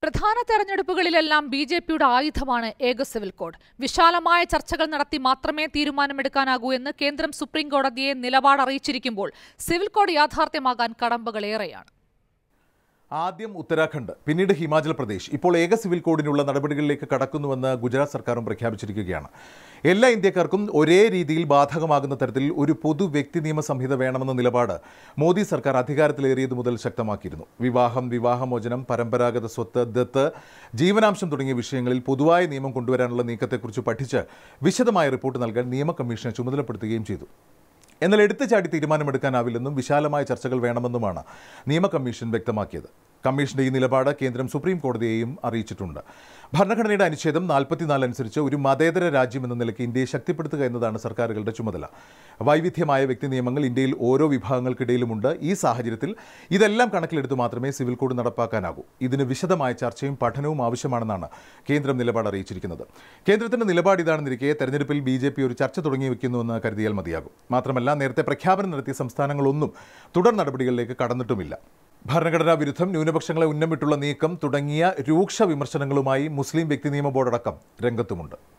പ്രധാന തെരഞ്ഞെടുപ്പുകളിലെല്ലാം B J പിയുടെ ആയുധമാണ് ഏക സിവിൽ കോഡ് വിശാലമായ ചർച്ചകൾ നടത്തി മാത്രമേ തീരുമാനമെടുക്കാനാകൂ എന്ന് കേന്ദ്രം സുപ്രീം കോടതിയെ നിലപാട് അറിയിച്ചിരിക്കുമ്പോൾ സിവിൽ കോഡ് യാഥാർത്ഥ്യമാകാൻ കടമ്പകളേറെയാണ് ആദ്യം ഉത്തരാഖണ്ഡ് പിന്നീട് ഹിമാചൽ പ്രദേശ് ഇപ്പോൾ ഏക സിവിൽ കോഡിനുള്ള നടപടികളിലേക്ക് കടക്കുന്നുവെന്ന് ഗുജറാത്ത് സർക്കാരും പ്രഖ്യാപിച്ചിരിക്കുകയാണ് എല്ലാ ഇന്ത്യക്കാർക്കും ഒരേ രീതിയിൽ ബാധകമാകുന്ന തരത്തിൽ ഒരു പൊതു വ്യക്തി നിയമ സംഹിത വേണമെന്ന നിലപാട് മോദി സർക്കാർ അധികാരത്തിലേറിയത് മുതൽ ശക്തമാക്കിയിരുന്നു വിവാഹം വിവാഹമോചനം പരമ്പരാഗത സ്വത്ത് ദത്ത് ജീവനാംശം തുടങ്ങിയ വിഷയങ്ങളിൽ പൊതുവായ നിയമം കൊണ്ടുവരാനുള്ള നീക്കത്തെക്കുറിച്ച് പഠിച്ച് വിശദമായ റിപ്പോർട്ട് നൽകാൻ നിയമ കമ്മീഷനെ ചുമതലപ്പെടുത്തുകയും ചെയ്തു എന്നാൽ എടുത്തുചാടി തീരുമാനമെടുക്കാനാവില്ലെന്നും വിശാലമായ ചർച്ചകൾ വേണമെന്നുമാണ് നിയമ കമ്മീഷൻ വ്യക്തമാക്കിയത് കമ്മീഷന്റെ ഈ നിലപാട് കേന്ദ്രം സുപ്രീം കോടതിയെയും അറിയിച്ചിട്ടുണ്ട് ഭരണഘടനയുടെ അനുച്ഛേദം നാൽപ്പത്തിനാല് അനുസരിച്ച് ഒരു മതേതര രാജ്യം എന്ന നിലയ്ക്ക് ഇന്ത്യയെ ശക്തിപ്പെടുത്തുക എന്നതാണ് സർക്കാരുകളുടെ ചുമതല വൈവിധ്യമായ വ്യക്തി നിയമങ്ങൾ ഇന്ത്യയിൽ ഓരോ വിഭാഗങ്ങൾക്കിടയിലുമുണ്ട് ഈ സാഹചര്യത്തിൽ ഇതെല്ലാം കണക്കിലെടുത്ത് മാത്രമേ സിവിൽ കോഡ് നടപ്പാക്കാനാകൂ ഇതിന് വിശദമായ ചർച്ചയും പഠനവും ആവശ്യമാണെന്നാണ് കേന്ദ്രം നിലപാട് അറിയിച്ചിരിക്കുന്നത് കേന്ദ്രത്തിന്റെ നിലപാട് ഇതാണെന്നിരിക്കെ തെരഞ്ഞെടുപ്പിൽ ബി ജെ പി ഒരു ചർച്ച തുടങ്ങി വെക്കുന്നുവെന്ന് കരുതിയാൽ മതിയാകും മാത്രമല്ല നേരത്തെ പ്രഖ്യാപനം നടത്തിയ സംസ്ഥാനങ്ങളൊന്നും തുടർ നടപടികളിലേക്ക് കടന്നിട്ടുമില്ല ഭരണഘടനാ വിരുദ്ധം ന്യൂനപക്ഷങ്ങളെ ഉന്നമിട്ടുള്ള നീക്കം തുടങ്ങിയ രൂക്ഷ വിമർശനങ്ങളുമായി മുസ്ലിം വ്യക്തി നിയമ ബോർഡടക്കം രംഗത്തുമുണ്ട്